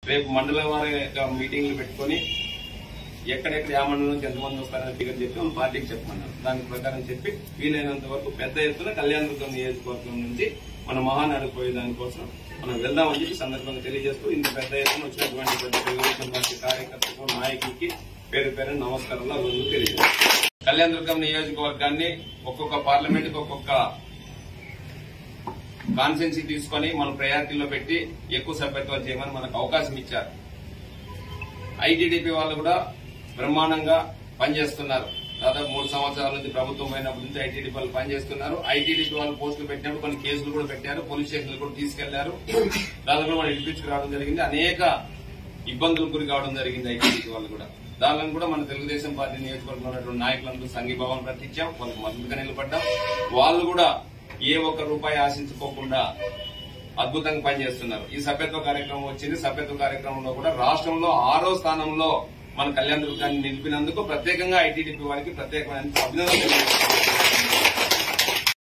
రేపు మండల వారి మీటింగ్లు పెట్టుకొని ఎక్కడెక్కడ ఏ మండలం నుంచి ఎంతమంది వస్తారని ఫిగర్ చెప్పి మన పార్టీకి చెప్పమన్నారు దాని ప్రకారం చెప్పి వీలైనంత వరకు పెద్ద ఎత్తున కళ్యాణదుర్గం నియోజకవర్గం నుంచి మన మహానాడు పోయే దానికోసం మనం వెళ్దామని చెప్పి సందర్భంగా తెలియజేస్తూ ఇంత పెద్ద ఎత్తున వచ్చినటువంటి ప్రతి తెలుగుదేశం పార్టీ కార్యకర్తలకు నాయకులకి పేరు పేరు నమస్కారాలు అభివృద్ధి తెలియజేస్తాం కళ్యాణదుర్గం నియోజకవర్గాన్ని ఒక్కొక్క పార్లమెంట్ ఒక్కొక్క కాన్సెన్సీ తీసుకొని మన ప్రయారిటీలో పెట్టి ఎక్కువ సభ్యత్వాలు చేయమని మనకు అవకాశం ఇచ్చారు ఐటీడీపీ వాళ్ళు కూడా బ్రహ్మాండంగా పనిచేస్తున్నారు దాదాపు మూడు సంవత్సరాల నుంచి ప్రభుత్వం అయినప్పటి నుంచి ఐటీడీపీ వాళ్ళు పనిచేస్తున్నారు ఐటీడీపీ వాళ్ళు పోస్టులు పెట్టినప్పుడు కొన్ని కేసులు కూడా పెట్టారు పోలీస్ స్టేషన్లు కూడా తీసుకెళ్లారు దాదాపు మనం ఇడిపించుకురావడం జరిగింది అనేక ఇబ్బందులు గురి కావడం జరిగింది ఐటీడీపీ వాళ్ళు కూడా దానిలో కూడా మన తెలుగుదేశం పార్టీ నియోజకవర్గంలో ఉన్నటువంటి నాయకులందరూ సంఘీభావం ప్రకటించాం వాళ్ళకి మద్దతుగా నిలబడ్డాం వాళ్ళు కూడా ఏ ఒక్క రూపాయి ఆశించుకోకుండా అద్భుతంగా పనిచేస్తున్నారు ఈ సభ్యత్వ కార్యక్రమం వచ్చింది సభ్యత్వ కార్యక్రమంలో కూడా రాష్ట్రంలో ఆరో స్థానంలో మన కళ్యాణ దుర్గాన్ని నిలిపినందుకు ప్రత్యేకంగా ఐటీడీపీ వారికి ప్రత్యేకమైన అభినందనలు తెలియజేస్తున్నాను.